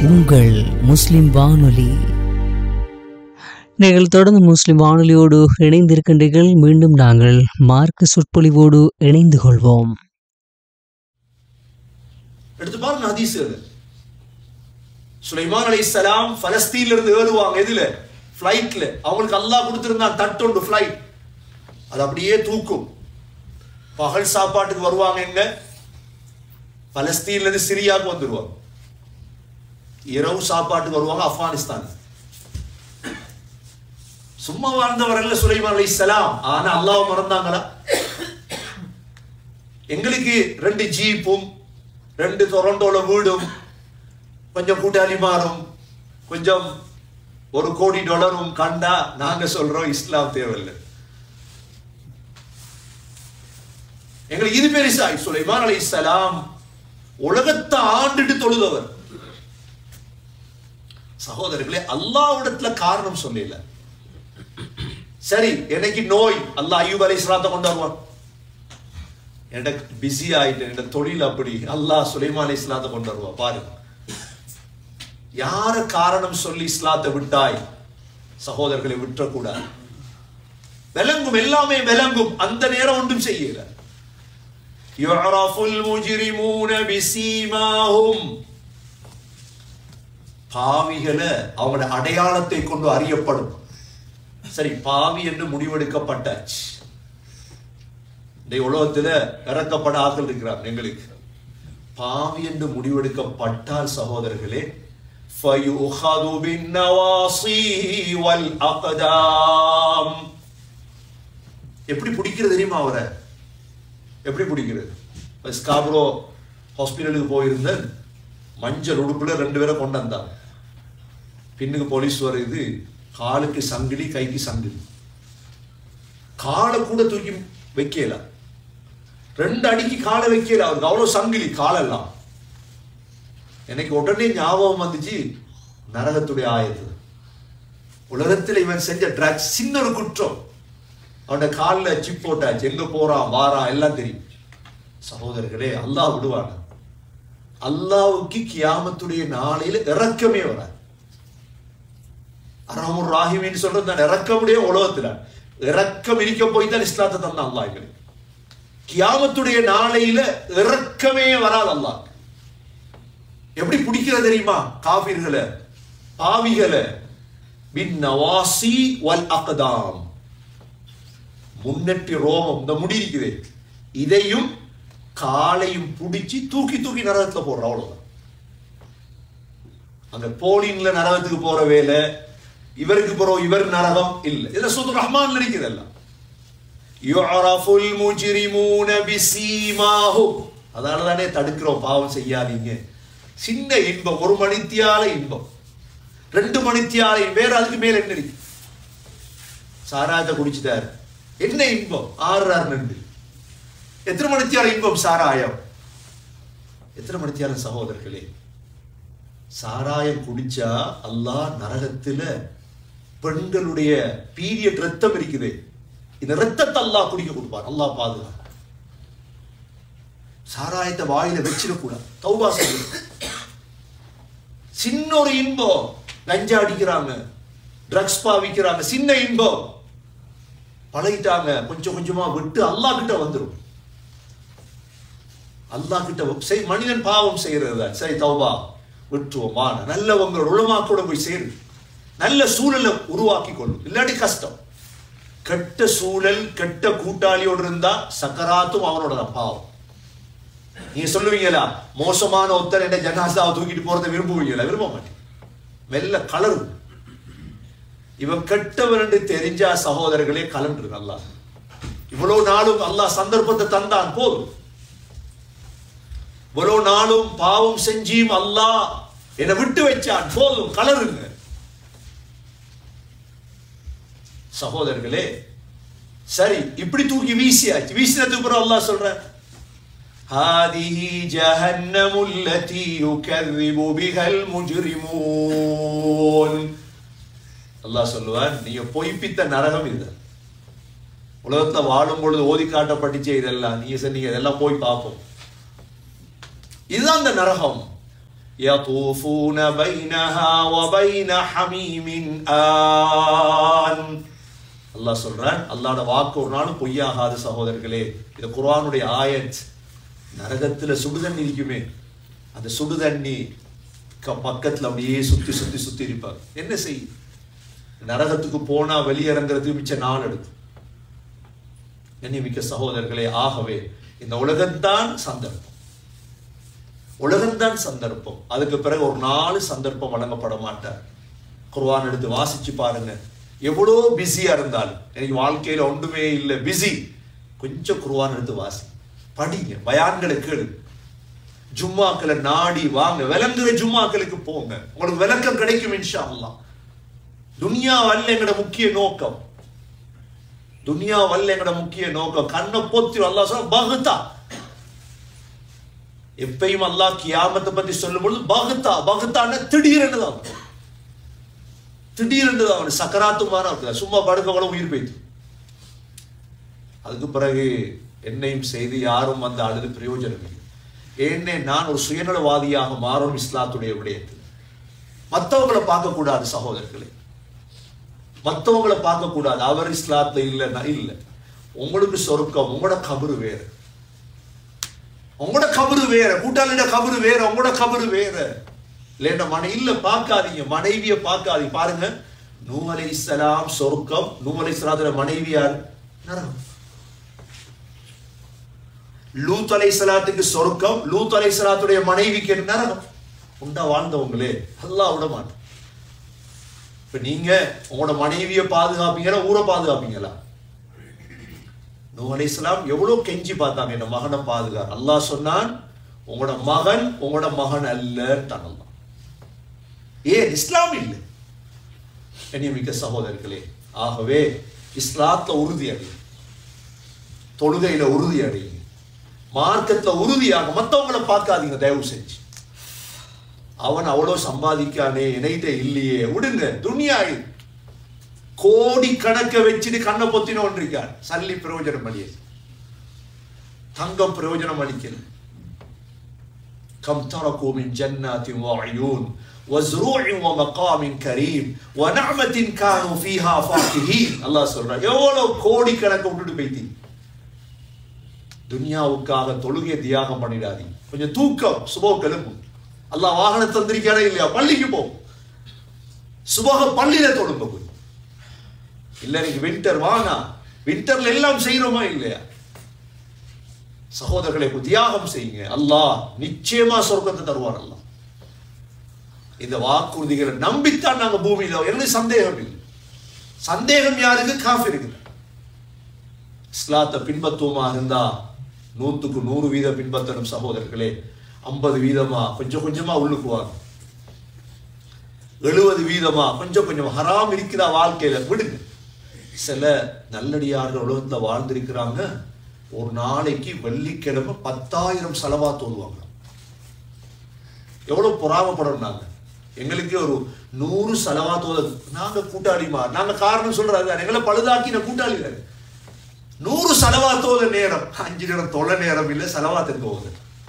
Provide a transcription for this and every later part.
உங்கள் முஸ்லிம் வானொலி நீங்கள் தொடர்ந்து முஸ்லிம் வானொலியோடு இணைந்திருக்கின்றீர்கள் மீண்டும் நாங்கள் மார்க்க சொற்பொழிவோடு இணைந்து கொள்வோம் எடுத்து பாருங்க ஹதீஸ்கள் சுலைமான் அலைஹிஸ்ஸலாம் பலஸ்தீன்ல இருந்து ஏறுவாங்க எதுல ஃப்ளைட்ல அவங்களுக்கு அல்லாஹ் கொடுத்திருந்தான் தட்டுண்டு ஃப்ளைட் அது அப்படியே தூக்கும் பகல் சாப்பாட்டுக்கு வருவாங்க எங்க பலஸ்தீன்ல இருந்து சிரியாவுக்கு வந்துருவாங்க இரவு சாப்பாட்டுக்கு வருவாங்க ஆப்கானிஸ்தான் சும்மா வாழ்ந்தவர்கள் சுலைமான் அலைஹிஸ்ஸலாம் ஆனா அல்லாஹ் மறந்தாங்களா எங்களுக்கு ரெண்டு ஜீப்பும் ரெண்டு டொரண்டோல வீடும் கொஞ்சம் கூட்டாளி மாறும் கொஞ்சம் ஒரு கோடி டாலரும் கண்டா நாங்க சொல்றோம் இஸ்லாம் தேவையில்லை எங்களுக்கு இது பெருசா சுலைமான் அலை இஸ்லாம் உலகத்தை ஆண்டுட்டு தொழுதவர் சகோதரர்களே அல்லாவிடத்துல காரணம் சொல்லல சரி எனக்கு நோய் அல்லாஹ் ஐயூப் அலை இஸ்லாத்தை கொண்டு வருவான் எனக்கு பிஸி ஆயிட்டு என்னோட தொழில் அப்படி அல்லாஹ் சுலைமான் அலை இஸ்லாத்தை கொண்டு வருவா பாருங்க யார காரணம் சொல்லி இஸ்லாத்தை விட்டாய் சகோதரர்களை விட்டுறக்கூடாது விளங்கும் எல்லாமே விளங்கும் அந்த நேரம் ஒன்றும் செய்யல يعرف المجرمون بسيماهم பாவிகளை அவங்களோட அடையாளத்தை கொண்டு அறியப்படும் சரி பாவி என்று முடிவெடுக்கப்பட்டாச்சு இந்த உலகத்துல இறக்கப்பட ஆக்கள் இருக்கிறார் எங்களுக்கு பாவி என்று முடிவெடுக்கப்பட்டால் சகோதரர்களே فَيُؤْخَذُ بِالنَّوَاصِي وَالْأَقْدَامِ எப்படி பிடிக்கிறது தெரியுமா அவரை எப்படி பிடிக்கிறது இப்ப ஸ்காப்ரோ ஹாஸ்பிட்டலுக்கு போயிருந்தேன் மஞ்சள் உடுப்புல ரெண்டு பேரை கொண்டு வந்தாங்க பின்னுக்கு போலீஸ் வருது காலுக்கு சங்கிலி கைக்கு சங்கிலி காலை கூட தூக்கி வைக்கல ரெண்டு அடிக்கு காலை வைக்கல அவருக்கு அவ்வளவு சங்கிலி காலெல்லாம் எனக்கு உடனே ஞாபகம் வந்துச்சு நரகத்துடைய ஆயத்து உலகத்தில் இவன் செஞ்ச ட்ரக்ஸ் சின்ன ஒரு குற்றம் அவனோட காலில் சிப் போட்டாச்சு எங்க போறான் வாரான் எல்லாம் தெரியும் சகோதரர்களே அல்லாஹ் விடுவான அல்லாவுக்கு கியாமத்துடைய நாளையில இறக்கமே வராது அரமுர் ராஹிமின்னு சொல்றது நான் இறக்கமுடைய உலகத்துல இறக்கம் இருக்க போய் தான் இஸ்லாத்தை தந்தான் அல்லாஹ் எங்களுக்கு கியாமத்துடைய நாளையில இறக்கமே வராது அல்லாஹ் எப்படி பிடிக்கிறது தெரியுமா காபிர்களை பாவிகளை பின் நவாசி வல் அக்தாம் முன்னெட்டி ரோமம் இந்த முடி இருக்குது இதையும் காலையும் பிடிச்சி தூக்கி தூக்கி நரகத்துல போடுற அவ்வளவுதான் அந்த போலின்ல நரகத்துக்கு போற வேலை இவருக்கு போறோம் இவர் நரகம் இல்ல இதுல சுத்து ரஹ்மான் இருக்குது எல்லாம் யுஅரஃபுல் முஜ்ரிமூன பிசீமாஹும் அதனால தானே தடுக்கிறோம் பாவம் செய்யாதீங்க சின்ன இன்பம் ஒரு மணித்தியால இன்பம் ரெண்டு மணித்தியால வேற அதுக்கு மேல என்ன இருக்கு சாராயத்தை குடிச்சிட்டாரு என்ன இன்பம் ஆறுறாரு நண்டு எத்தனை மணித்தியால இன்பம் சாராயம் எத்தனை மணித்தியால சகோதரர்களே சாராயம் குடிச்சா அல்லாஹ் நரகத்துல பெண்களுடைய பீரியட் ரத்தம் இருக்குது இந்த ரத்தத்தை அல்லாஹ் குடிக்க கொடுப்பார் அல்லாஹ் பாதுகாப்பு சாராயத்தை வாயில வச்சிடக்கூடாது தௌபா செய்யணும் சின்ன ஒரு இன்பம் லஞ்சா அடிக்கிறாங்க ட்ரக்ஸ் பாவிக்கிறாங்க சின்ன இன்பம் பழகிட்டாங்க கொஞ்சம் கொஞ்சமா விட்டு அல்லாஹ் கிட்ட வந்துடும் அல்லாஹ் கிட்ட செய் மனிதன் பாவம் செய்யறது தான் சரி தௌபா விட்டுருவோமா நல்லவங்களோட உளமாக்கூட போய் சேரு நல்ல சூழலை உருவாக்கி கொள்ளும் இல்லாட்டி கஷ்டம் கெட்ட சூழல் கெட்ட கூட்டாளியோடு இருந்தா சக்கராத்தும் அவனோட தான் பாவம் நீங்க சொல்லுவீங்களா மோசமான ஒருத்தர் என்ன ஜனாசாவை தூக்கிட்டு போறதை விரும்புவீங்களா விரும்ப மாட்டேன் மெல்ல கலரும் இவன் கெட்டவன் என்று தெரிஞ்சா சகோதரர்களே கலன்று நல்லா இவ்வளவு நாளும் அல்லாஹ் சந்தர்ப்பத்தை தந்தான் போதும் இவ்வளவு நாளும் பாவம் செஞ்சியும் அல்லாஹ் என்னை விட்டு வச்சான் போதும் கலருங்க சகோதரர்களே சரி இப்படி தூக்கி வீசியாச்சு வீசினதுக்கு பிறகு அல்லாஹ் சொல்ற هذه جهنم التي يكذب بها المجرمون அல்லாஹ் சொல்லுவான் நீங்க பொய்ப்பித்த நரகம் இது உலகத்துல வாழும் பொழுது ஓதி காட்டப்பட்டுச்சே இதெல்லாம் நீங்க சொன்னீங்க இதெல்லாம் போய் பார்ப்போம் இதுதான் அந்த நரகம் يطوفون بينها وبين حميم آن அல்லாஹ் சொல்றான் அல்லாஹ்வோட வாக்கு ஒரு நாளும் பொய்யாகாது சகோதரர்களே இது குர்ஆனுடைய ஆயத் நரகத்துல சுடுதண்ணி இருக்குமே அந்த சுடுதண்ணி க- பக்கத்துல அப்படியே சுத்தி சுத்தி சுத்தி இருப்பாங்க என்ன செய்யும் நரகத்துக்கு போனா வெளியிறங்கிறதுக்கு மிச்ச நாள் எடுக்கும் கண்ணியமிக்க சகோதரர்களே ஆகவே இந்த உலகம்தான் சந்தர்ப்பம் உலகம்தான் சந்தர்ப்பம் அதுக்கு பிறகு ஒரு நாலு சந்தர்ப்பம் வழங்கப்பட மாட்டார் குர்ஆன் எடுத்து வாசிச்சு பாருங்க எவ்வளோ பிஸியா இருந்தாலும் எனக்கு வாழ்க்கையில ஒன்றுமே இல்லை பிஸி கொஞ்சம் குர்ஆன் எடுத்து வாசி படிங்க பயான்களை கேளு ஜும்மாக்களை நாடி வாங்க விளங்குற ஜும்மாக்களுக்கு போங்க உங்களுக்கு விளக்கம் கிடைக்கும் இன்ஷா அல்லாஹ் துனியா அல்ல எங்கட முக்கிய நோக்கம் துனியா வல்ல எங்கட முக்கிய நோக்கம் கண்ணை பொத்தி அல்லாஹ் சொல்ல பகுத்தா எப்பயும் அல்லாஹ் கியாமத்தை பத்தி சொல்லும் பொழுது பகுத்தா பகுத்தான திடீரென்று தான் திடீரென்று தான் அவன் சக்கராத்து மாதிரி இருக்குது சும்மா படுக்க கூட உயிர் போய்த்து அதுக்கு பிறகு என்னையும் செய்து யாரும் வந்து அழுது பிரயோஜனம் இல்லை ஏன்னே நான் ஒரு சுயநலவாதியாக மாறும் இஸ்லாத்துடைய விடயத்தில் மற்றவங்களை பார்க்கக்கூடாது சகோதரர்களே மற்றவங்களை பார்க்கக்கூடாது அவர் இஸ்லாத்துல இல்லைன்னா இல்லை உங்களுக்கு சொர்க்கம் உங்களோட கபரு வேற உங்களோட கபரு வேற கூட்டாளிட கபரு வேற உங்களோட கபரு வேற இல்லைன்னா மனை இல்ல பார்க்காதீங்க மனைவிய பார்க்காதீங்க பாருங்க நூ அலை இஸ்லாம் சொர்க்கம் நூ அலை இஸ்லாத்துல மனைவி யார் நரகம் லூத் அலை சலாத்துக்கு சொர்க்கம் லூத் அலை சலாத்துடைய மனைவிக்கு நரகம் உண்டா வாழ்ந்தவங்களே அல்லாஹ் விட மாட்டோம் இப்ப நீங்க உங்களோட மனைவியை பாதுகாப்பீங்களா ஊரை பாதுகாப்பீங்களா நூ அலைஹிஸ்ஸலாம் எவ்வளவு கெஞ்சி பார்த்தாங்க என் மகனை பாதுகா அல்லாஹ் சொன்னான் உங்களோட மகன் உங்களோட மகன் அல்லன்ட்டான் அல்லாஹ் ஏன் இஸ்லாம் இல்லை கண்ணியமிக்க சகோதரர்களே ஆகவே இஸ்லாத்துல உறுதி அடையும் தொழுகையில உறுதி அடையுங்க மார்க்கத்துல உறுதியாக மத்தவங்கள பார்க்காதீங்க தயவு செஞ்சு அவன் அவ்வளவு சம்பாதிக்கானே என்கிட்ட இல்லையே விடுங்க துனியா இது. கோடி கணக்க வச்சுட்டு கண்ணை பொத்தினோன் இருக்கார் சல்லி பிரயோஜனம் பண்ணிய தங்கம் பிரயோஜனம் அளிக்கல கம் தரகு மின் ஜன்னாத்தின் வஅயூன் وزروع ومقام كريم ونعمة كانوا فيها فاكهين அல்லாஹ் சொல்றான் எவ்வளவு கோடி கணக்க விட்டுட்டு போயிட்டீங்க துனியாவுக்காக தொழுகையை தியாகம் பண்ணிடாதீங்க கொஞ்சம் தூக்கம் சுபோ கிளம்பு அல்லாஹ் வாகனம் தந்திருக்கானே இல்லையா பள்ளிக்கு போ சுபக பள்ளியில தொழுங்க போய் இல்ல நீங்க வின்டர் வானா வின்டர்ல எல்லாம் செய்யறோமா இல்லையா சகோதரர்களை இப்ப தியாகம் செய்யுங்க அல்லாஹ் நிச்சயமா சொர்க்கத்தை தருவார் அல்லாஹ் இந்த வாக்குறுதிகளை நம்பித்தான் நாங்க பூமியில எனக்கு சந்தேகம் இல்லை சந்தேகம் யாருக்கு காஃபி இருக்குது இஸ்லாத்தை பின்பற்றுவமா இருந்தா நூத்துக்கு நூறு வீத பின்பற்றணும் சகோதரர்களே ஐம்பது வீதமா கொஞ்சம் கொஞ்சமா உள்ளுக்கு வாங்க எழுபது வீதமா கொஞ்சம் கொஞ்சம் ஹராம் இருக்கிற வாழ்க்கையில விடுங்க சில நல்லடியார்கள் உலகத்துல வாழ்ந்திருக்கிறாங்க ஒரு நாளைக்கு வெள்ளிக்கிழமை பத்தாயிரம் செலவா தோல்வாங்க எவ்வளவு பொறாமப்படணும் நாங்க எங்களுக்கு ஒரு நூறு செலவா தோத நாங்க கூட்டாளிமா நாங்க காரணம் சொல்றாரு எங்களை பழுதாக்கின கூட்டாளி தானே. நூறு செலவாத்தோத நேரம் அஞ்சு நேரம் தொலை நேரம் இல்லை செலவாத்துக்கு போகுது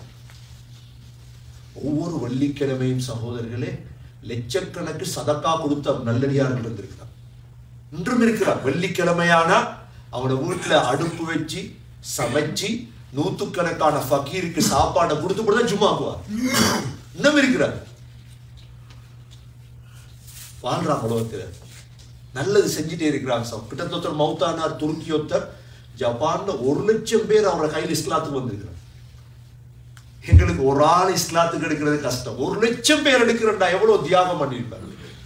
ஒவ்வொரு வெள்ளிக்கிழமையும் சகோதரர்களே லட்சக்கணக்கு சதக்கா கொடுத்த நல்லடியார்கள் இருந்திருக்கிறார் இன்றும் இருக்கிறார் வெள்ளிக்கிழமையானா அவனோட வீட்டுல அடுப்பு வச்சு சமைச்சு நூத்துக்கணக்கான ஃபக்கீருக்கு சாப்பாடை கொடுத்து கூட தான் ஜும்மாக்குவார் இன்னும் இருக்கிறார் வாழ்றாங்க உலகத்துல நல்லது செஞ்சுட்டே இருக்கிறாங்க சார் கிட்டத்தட்ட மௌத்தானார் துருக்கி ஒருத்தர் ஜப்பான்ல ஒரு லட்சம் பேர் அவரோட கையில் இஸ்லாத்துக்கு வந்திருக்கிறார் எங்களுக்கு ஒரு ஆள் இஸ்லாத்துக்கு எடுக்கிறது கஷ்டம் ஒரு லட்சம் பேர் எடுக்கிறண்டா எவ்வளவு தியாகம் பண்ணியிருப்பாரு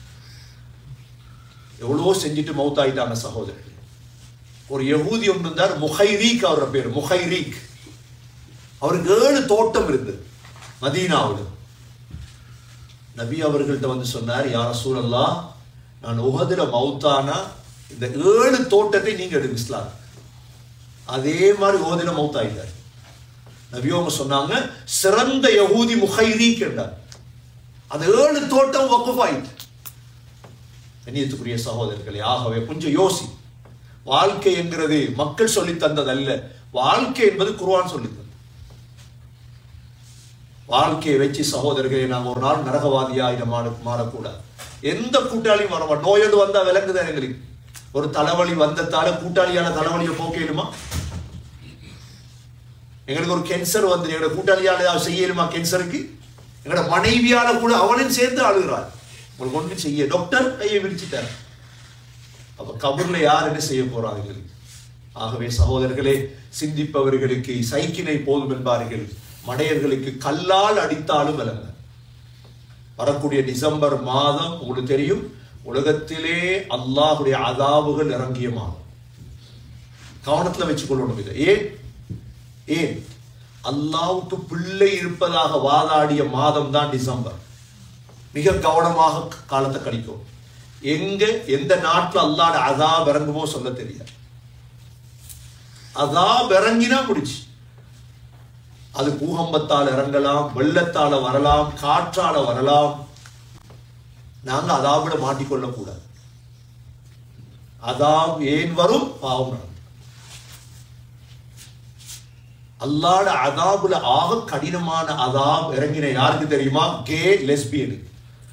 எவ்வளவோ செஞ்சுட்டு மௌத்தாயிட்டாங்க சகோதரர்கள் ஒரு யகூதி ஒன்று இருந்தார் முஹைரீக் அவரோட பேர் முஹைரீக் அவருக்கு ஏழு தோட்டம் இருந்தது மதீனாவில் நபி அவர்கள்ட்ட வந்து சொன்னார் யார சூழல்லா நான் உகதுல மௌத்தானா இந்த ஏழு தோட்டத்தை நீங்க எடுங்க இஸ்லாம் அதே மாதிரி உகதுல மௌத்தாயிட்டார் நபி அவங்க சொன்னாங்க சிறந்த யகூதி முஹைரீக் என்றார் அந்த ஏழு தோட்டம் வக்குஃப் ஆயிட்டு கண்ணியத்துக்குரிய சகோதரர்களே ஆகவே கொஞ்சம் யோசி வாழ்க்கை என்கிறது மக்கள் சொல்லி தந்தது அல்ல வாழ்க்கை என்பது குர்ஆன் சொல்லி தந்தது வாழ்க்கையை வச்சு சகோதரர்களை நாங்கள் ஒரு நாள் நரகவாதியாக மாற மாறக்கூடாது எந்த கூட்டாளியும் வரவா நோயோடு வந்தா விளங்குதான் எங்களுக்கு ஒரு தலைவலி வந்ததால கூட்டாளியான தலைவலியை போக்கலுமா எங்களுக்கு ஒரு கேன்சர் வந்து எங்களோட கூட்டாளியால ஏதாவது செய்யலுமா கேன்சருக்கு எங்களோட மனைவியால கூட அவனும் சேர்ந்து அழுகிறார் உங்களுக்கு ஒன்றும் செய்ய டாக்டர் கையை விரிச்சிட்டார் அப்ப கபூர்ல யார் என்ன செய்ய போறாங்க எங்களுக்கு ஆகவே சகோதரர்களே சிந்திப்பவர்களுக்கு சைக்கினை போதும் என்பார்கள் மடையர்களுக்கு கல்லால் அடித்தாலும் விளங்க வரக்கூடிய டிசம்பர் மாதம் உங்களுக்கு தெரியும் உலகத்திலே அல்லாஹுடைய அதாவுகள் இறங்கிய மாதம் கவனத்துல வச்சுக்கொள்ளணும் இதை ஏன் ஏன் அல்லாவுக்கு பிள்ளை இருப்பதாக வாதாடிய மாதம் தான் டிசம்பர் மிக கவனமாக காலத்தை கழிக்கும் எங்க எந்த நாட்டுல அல்லாட அதாப் இறங்குமோ சொல்ல தெரியாது அதாப் இறங்கினா முடிச்சு அது பூகம்பத்தால் இறங்கலாம் வெள்ளத்தால வரலாம் காற்றால வரலாம் நாங்க அதாவிட மாட்டிக்கொள்ள கூடாது அதாப் ஏன் வரும் பாவம் நடக்கும் அல்லாட அதாபுல ஆக கடினமான அதாப் இறங்கின யாருக்கு தெரியுமா கே லெஸ்பியனுக்கு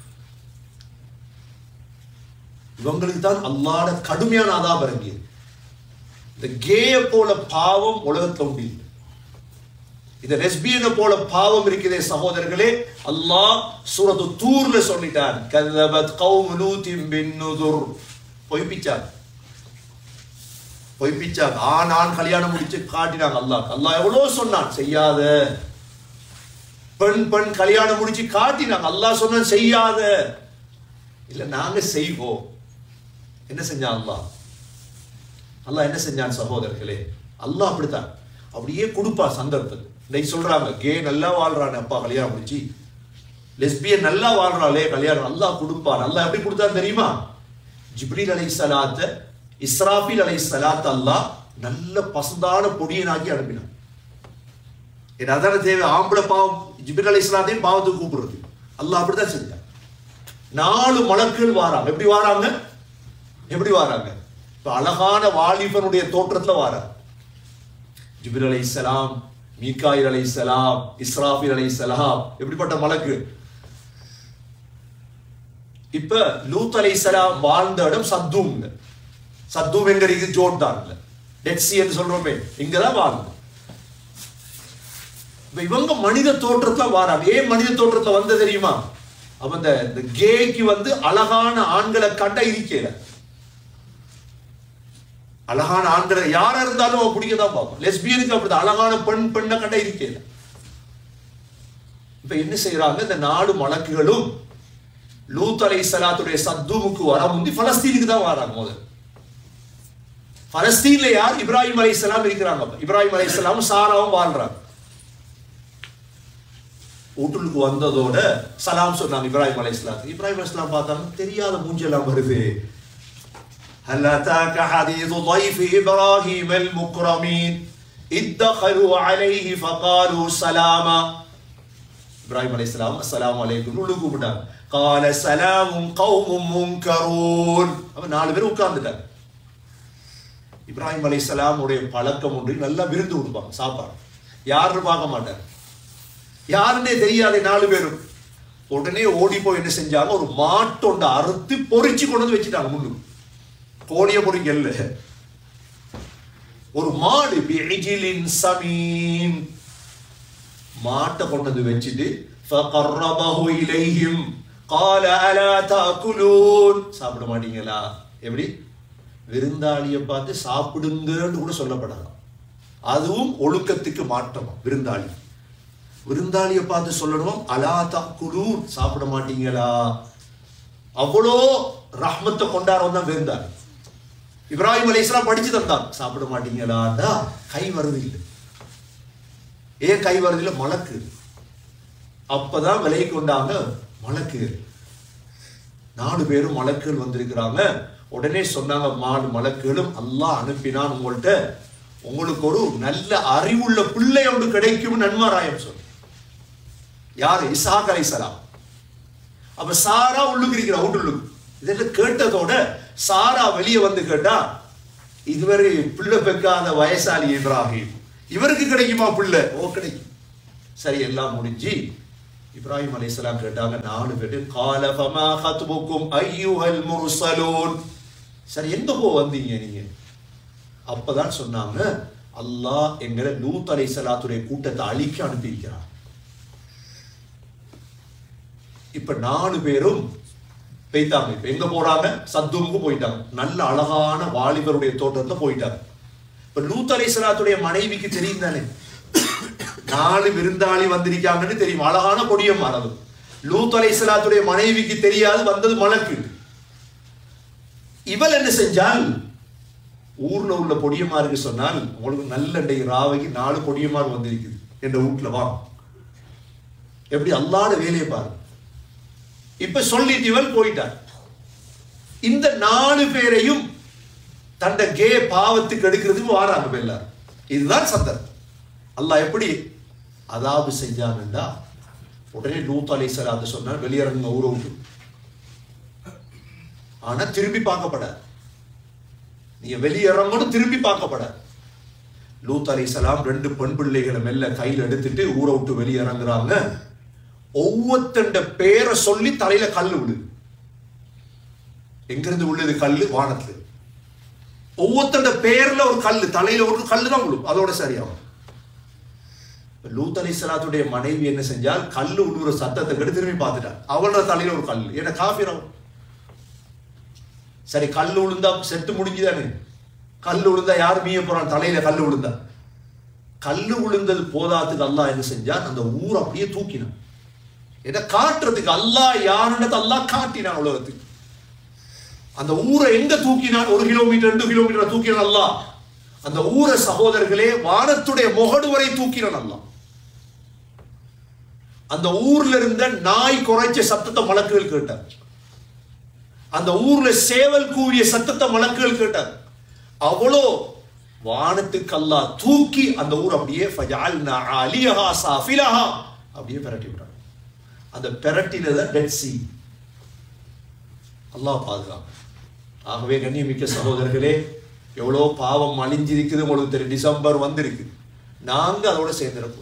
இவங்களுக்கு தான் அல்லாட கடுமையான அதாப் இறங்கியது இந்த கேய போல பாவம் உலகத்துல உண்டு இல்லை இந்த லெஸ்பியனை போல பாவம் இருக்கிறதே சகோதரர்களே அல்லாஹ் சூரத்து தூர்ல சொல்லிட்டான் கதபத் கௌம் லூத்தின் பின் நுதுர் பொய்ப்பிச்சாங்க பொய்ப்பிச்சாங்க ஆண் ஆண் கல்யாணம் முடிச்சு காட்டினாங்க அல்லாஹ் அல்லாஹ் எவ்வளவு சொன்னான் செய்யாத பெண் பெண் கல்யாணம் முடிச்சு காட்டினாங்க அல்லாஹ் சொன்னான் செய்யாத இல்ல நாங்க செய்வோம் என்ன செஞ்சான் அல்லாஹ் அல்லாஹ் என்ன செஞ்சான் சகோதரர்களே அல்லாஹ் அப்படித்தான் அப்படியே கொடுப்பா சந்தர்ப்பத்தை இன்னைக்கு சொல்றாங்க கே நல்லா வாழ்றானே அப்பா கல்யாணம் முடிச்சு லெஸ்பியன் நல்லா வாழ்றாளே கல்யாணம் அல்லாஹ் கொடுப்பான் அல்லாஹ் எப்படி கொடுத்தான்னு தெரியுமா ஜிப்ரீல் அலை சலாத்த இஸ்ராஃபில் அலை சலாத் அல்லாஹ் நல்ல பசந்தான பொடியனாக்கி அனுப்பினான் என் அதான தேவை ஆம்பளை பாவம் ஜிப்ரீல் அலை இஸ்லாத்தையும் பாவத்துக்கு கூப்பிடுறது அல்லாஹ் அப்படிதான் செஞ்சான் நாலு மலக்குகள் வாராங்க எப்படி வாராங்க எப்படி வாராங்க இப்ப அழகான வாலிபனுடைய தோற்றத்துல வாராங்க ஜிபிர் அலை இஸ்லாம் மீகாயில் அலை இஸ்லாம் இஸ்ராஃபில் அலை இஸ்லாம் எப்படிப்பட்ட மலக்கு இப்ப லூத் அலை இஸ்லாம் வாழ்ந்த இடம் சத்தூம் சத்தூம் எங்க இருக்கு ஜோர்டான்ல டெட் சி என்று சொல்றோமே இங்கதான் வாழ்ந்து இப்ப இவங்க மனித தோற்றத்துல வாராங்க ஏன் மனித தோற்றத்துல வந்த தெரியுமா அப்ப இந்த இந்த கேக்கு வந்து அழகான ஆண்களை கண்ட இருக்கல அழகான ஆண்களை யாரா இருந்தாலும் அவன் பிடிக்கதான் பார்ப்போம் லெஸ்பியனுக்கு அப்படிதான் அழகான பெண் பெண்ணை கண்ட இருக்கல இப்ப என்ன செய்யறாங்க இந்த நாடு மலக்குகளும் லூத் அலை சலாத்துடைய சத்துமுக்கு வர முந்தி பலஸ்தீனுக்கு தான் வராங்க முதல் பலஸ்தீன்ல யார் இப்ராஹிம் அலை சலாம் இருக்கிறாங்க இப்ராஹிம் அலை சலாமும் சாராவும் வாழ்றாங்க வீட்டுக்கு வந்ததோட சலாம் சொன்னாங்க இப்ராஹிம் அலை இஸ்லாம் இப்ராஹிம் அலை இஸ்லாம் பார்த்தாங்க தெரியாத மூஞ்செல்லாம் வருது هل أتاك حديث ضيف إبراهيم المكرمين إذ دخلوا عليه فقالوا سلاما إبراهيم عليه السلام السلام عليكم உள்ளு கூப்பிட்டாங்க قال سلام قوم منكرون அவன் நாலு பேர் உட்கார்ந்துட்டாங்க இப்ராஹிம் அலை உடைய பழக்கம் ஒன்று நல்லா விருந்து கொடுப்பாங்க சாப்பாடு யாருன்னு பார்க்க மாட்டார் யாருன்னே தெரியாத நாலு பேரும் உடனே ஓடி போய் என்ன செஞ்சாங்க ஒரு மாட்டொண்ட அறுத்து பொறிச்சு கொண்டு வந்து வச்சுட்டாங்க முன்னு கோழிய பொறிக்கல்ல ஒரு மாடு பிஜிலின் சமீன் மாட்டை கொண்டு வந்து வச்சுட்டு فقربه إليهم قال ألا تأكلون சாப்பிட மாட்டீங்களா எப்படி விருந்தாளியை பார்த்து சாப்பிடுங்கன்னு கூட சொல்லப்படலாம் அதுவும் ஒழுக்கத்துக்கு மாற்றமா விருந்தாளி விருந்தாளியை பார்த்து சொல்லணும் அலா தக்குலூன் சாப்பிட மாட்டீங்களா அவ்வளோ ரஹ்மத்தை கொண்டாடுறவன் தான் விருந்தாளி இப்ராஹிம் அலைஸ்லாம் படிச்சு தந்தாங்க சாப்பிட மாட்டீங்களாடா கை வருது இல்லை ஏன் கை வருது இல்லை மலக்கு அப்பதான் விலை கொண்டாங்க மலக்கு நாலு பேரும் மலக்குகள் வந்திருக்கிறாங்க உடனே சொன்னாங்க மாடு மலக்குகளும் அல்லாஹ் அனுப்பினான் உங்கள்கிட்ட உங்களுக்கு ஒரு நல்ல அறிவுள்ள பிள்ளை ஒன்று கிடைக்கும் நன்மாராயம் சொன்ன யாரு இசாக் அலைசலாம் அப்ப சாரா உள்ளுக்கு இருக்கிற அவுட்டுள்ளுக்கு இதெல்லாம் கேட்டதோட சாரா வெளியே வந்து கேட்டா இதுவரை பிள்ளை பெக்காத வயசாளி இப்ராஹிம் இவருக்கு கிடைக்குமா பிள்ளை ஓ கிடைக்கும் சரி எல்லாம் முடிஞ்சு இப்ராஹிம் அலைஹிஸ்ஸலாம் கேட்டாங்க நாலு பேர் கால ஃபமா ஹத்புக்கும் ஐயுஹல் முர்சலூன் சரி எங்க போ வந்தீங்க நீங்க அப்பதான் சொன்னாங்க அல்லாஹ் எங்களை லூத் அலைஹிஸ்ஸலாத்துடைய கூட்டத்தை அழிக்க அனுப்பியிருக்கிறான் இப்ப நாலு பேரும் போயிட்டாங்க இப்ப எங்க போறாங்க சத்துமுக்கு போயிட்டாங்க நல்ல அழகான வாலிபருடைய தோட்டத்துல போயிட்டாங்க இப்ப லூத் அலைஹிஸ்ஸலாத்துடைய மனைவிக்கு தெரியும் தானே நாலு விருந்தாளி வந்திருக்காங்கன்னு தெரியும் அழகான கொடியம் மரது லூத் அலைஹிஸ்ஸலாத்துடைய மனைவிக்கு தெரியாது வந்தது மலக்கு இவள் என்ன செஞ்சால் ஊர்ல உள்ள பொடியமாருக்கு சொன்னால் உங்களுக்கு நல்ல இன்றைக்கு ராவைக்கு நாலு பொடியமார் வந்திருக்குது என்ற வீட்டுல வா எப்படி அல்லாத வேலையை பாரு இப்ப சொல்லிட்டு இவள் போயிட்டார் இந்த நாலு பேரையும் தண்ட கே பாவத்துக்கு எடுக்கிறதுக்கு வாராங்க இப்ப எல்லாரும் இதுதான் சந்தர்ப்பம் அல்லாஹ் எப்படி அதாபு செஞ்சாங்கண்டா உடனே லூத் அலை சலாத்து சொன்னார் வெளியிறங்க ஊரை விட்டு ஆனா திரும்பி பார்க்கப்படாது நீங்க வெளியிறங்கணும் திரும்பி பார்க்கப்படாது லூத் அலை சலாம் ரெண்டு பெண் பிள்ளைகளை மெல்ல கையில் எடுத்துட்டு ஊரை விட்டு வெளியிறங்குறாங்க ஒவ்வொருத்தண்ட பேரை சொல்லி தலையில கல் விடு எங்கிருந்து உள்ளது கல்லு வானத்துல ஒவ்வொருத்தண்ட பேர்ல ஒரு கல்லு தலையில ஒரு கல்லு தான் விழும் அதோட சரியாகும் இப்ப லூத் அலி சலாத்துடைய மனைவி என்ன செஞ்சால் கல்லு உள்ளூர சத்தத்தை கெடு திரும்பி பார்த்துட்டான் அவளோட தலையில ஒரு கல் என்ன காஃபிர் அவன் சரி கல்லு விழுந்தா செத்து முடிஞ்சுதானே கல்லு விழுந்தா யார் மீய போறான் தலையில கல்லு விழுந்தா கல்லு விழுந்தது போதாத்துக்கு அல்லாஹ் என்ன செஞ்சான் அந்த ஊர் அப்படியே தூக்கினான் இதை காட்டுறதுக்கு அல்லாஹ் யாருன்றது அல்லாஹ் காட்டினான் உலகத்துக்கு அந்த ஊரை எங்க தூக்கினான் ஒரு கிலோமீட்டர் ரெண்டு கிலோமீட்டர் தூக்கினான் அல்லாஹ் அந்த ஊரை சகோதரர்களே வானத்துடைய முகடு வரை தூக்கினான் அல்லாஹ் அந்த ஊர்ல இருந்த நாய் குறைச்ச சத்தத்தை மலக்குகள் கேட்டார் அந்த ஊர்ல சேவல் கூவிய சத்தத்தை மலக்குகள் கேட்டார் அவ்வளோ வானத்துக்கு அல்லாஹ் தூக்கி அந்த ஊர் அப்படியே ஃபஜஅல்னா அலியஹா சாஃபிலஹா அப்படியே பிரட்டி விட்டாங்க அந்த பிரட்டில தான் டெட் சி அல்லாஹ் பாதுகாப்பு ஆகவே கண்ணியமிக்க சகோதரர்களே எவ்வளோ பாவம் அழிஞ்சிருக்குது உங்களுக்கு தெரியும் டிசம்பர் வந்திருக்கு நாங்க அதோட சேர்ந்துடக்கூடாது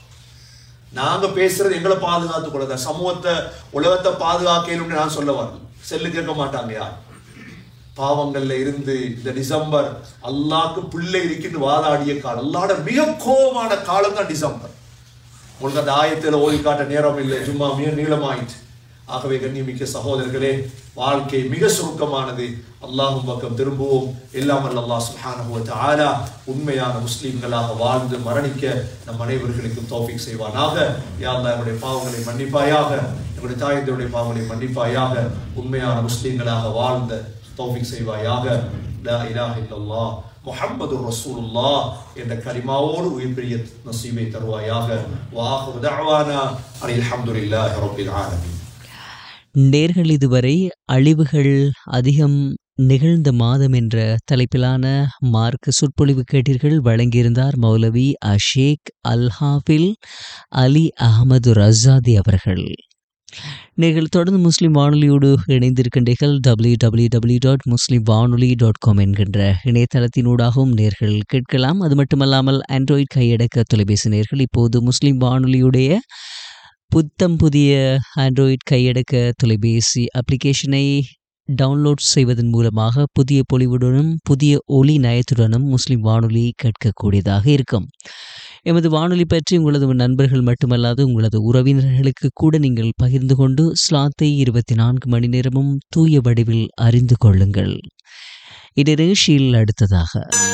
நாங்க பேசுறது எங்களை பாதுகாத்து கொள்ளதான் சமூகத்தை உலகத்தை பாதுகாக்கணும்னு நான் சொல்ல வரல செல்லு கேட்க மாட்டாங்க யார் பாவங்கள்ல இருந்து இந்த டிசம்பர் அல்லாக்கு பிள்ளை இருக்குன்னு வாதாடிய காலம் அல்லாட மிக கோபமான காலம் தான் டிசம்பர் உங்களுக்கு அந்த ஆயத்தில் ஓதி காட்ட நேரம் இல்லை சும்மா மிக நீளமாயிற்று ஆகவே கண்ணியமிக்க சகோதரர்களே வாழ்க்கை மிக சுருக்கமானது அல்லாஹும் பக்கம் திரும்புவோம் எல்லாம் வல்ல அல்லாஹ் சுப்ஹானஹு வ தஆலா உண்மையான முஸ்லிம்களாக வாழ்ந்து மரணிக்க நம் அனைவர்களுக்கும் தௌஃபீக் செய்வானாக யா அல்லாஹ் என்னுடைய பாவங்களை மன்னிப்பாயாக என்னுடைய தாயந்தருடைய பாவங்களை மன்னிப்பாயாக உண்மையான முஸ்லிம்களாக வாழ்ந்த தௌஃபீக் செய்வாயாக லா இலாஹ இல்லல்லாஹ் முஹம்மது ரசூலுல்லாஹ் என்ற கலிமாவோடு உயிர் பிரிய நசீபை தருவாயாக வாஹு தஅவானா அனில் ஹம்துலில்லாஹி ரப்பில் ஆலமீன் நேர்கள் இதுவரை அழிவுகள் அதிகம் நிகழ்ந்த மாதம் என்ற தலைப்பிலான மார்க் சொற்பொழிவு கேட்டீர்கள் வழங்கியிருந்தார் மௌலவி அஷேக் அல்ஹாஃபில் அலி அகமது ரஸாதி அவர்கள் நீங்கள் தொடர்ந்து முஸ்லிம் வானொலியோடு இணைந்திருக்கின்றீர்கள் W W W dot Muslim வானொலி டாட் காம் என்கின்ற இணையதளத்தினூடாகவும் நேர்கள் கேட்கலாம் அது மட்டுமல்லாமல் ஆண்ட்ராய்ட் கையடக்க தொலைபேசி நேர்கள் இப்போது முஸ்லிம் வானொலியுடைய புத்தம் புதிய ஆண்ட்ராய்ட் கையடக்க தொலைபேசி அப்ளிகேஷனை டவுன்லோட் செய்வதன் மூலமாக புதிய பொலிவுடனும் புதிய ஒளி நயத்துடனும் முஸ்லிம் வானொலி கேட்கக்கூடியதாக இருக்கும் எமது வானொலி பற்றி உங்களது நண்பர்கள் மட்டுமல்லாது உங்களது உறவினர்களுக்கு கூட நீங்கள் பகிர்ந்து கொண்டு ஸ்லாத்தை இருபத்தி நான்கு மணி நேரமும் தூய வடிவில் அறிந்து கொள்ளுங்கள் இது நிகழ்ச்சியில் அடுத்ததாக